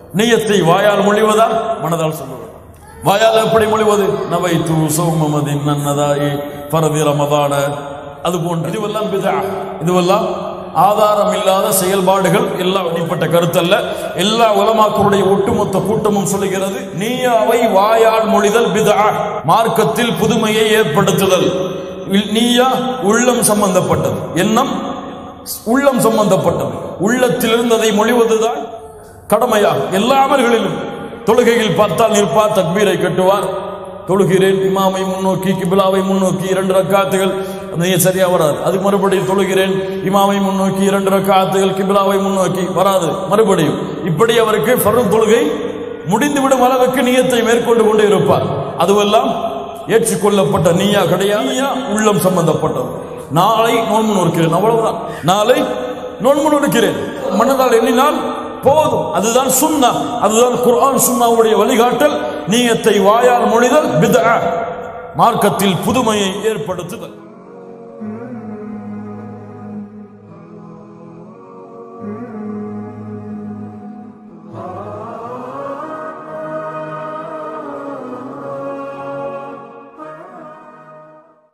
நியத்தை வாயால் மொழிவதா மனதால் சொல்லுவது வாயால் எப்படி மொழிவது நவை தூ சௌமமதின் நன்னதாயி பரதி ரமதான அது போன்று இதுவெல்லாம் பிதா இதுவெல்லாம் ஆதாரம் இல்லாத செயல்பாடுகள் எல்லாம் வெளிப்பட்ட கருத்தல்ல எல்லா உலமாக்களுடைய ஒட்டுமொத்த கூட்டமும் சொல்லுகிறது நீயாவை வாயால் மொழிதல் பிதா மார்க்கத்தில் புதுமையை ஏற்படுத்துதல் இல்- நீயா உள்ளம் சம்பந்தப்பட்டது எண்ணம் உள்ளம் சம்பந்தப்பட்டது உள்ளத்தில் இருந்ததை மொழிவதுதான் கடமையா எல்லா அமல்களிலும் தொழுகையில் பார்த்தால் நிற்பார் தக்பீரை கட்டுவார் தொழுகிறேன் இமாமை முன்னோக்கி கிபிலாவை முன்னோக்கி இரண்டு ரக்காத்துகள் அது ஏன் சரியா வராது அது மறுபடியும் தொழுகிறேன் இமாமை முன்னோக்கி இரண்டு ரக்காத்துகள் கிபிலாவை முன்னோக்கி வராது மறுபடியும் இப்படி அவருக்கு ஃபர்து தொழுகை முடிந்துவிடும் அளவுக்கு நியத்தை மேற்கொண்டு கொண்டு இருப்பார் அதுவெல்லாம் ஏற்றுக்கொள்ளப்பட்ட நீயா கிடையாது நீயா உள்ளம் சம்பந்தப்பட்டது நாளை நோன்பு நோக்கிறேன் அவ்வளவுதான் நாளை நோன்பு நோக்கிறேன் மனதால் எண்ணினால் போதும் அதுதான் சுன்னா அதுதான் குர்ஆன் சுன்னாவுடைய வழிகாட்டல் நீயத்தை வாயால் மொழிதல் பிதா மார்க்கத்தில் புதுமையை ஏற்படுத்துதல் Mm-hmm.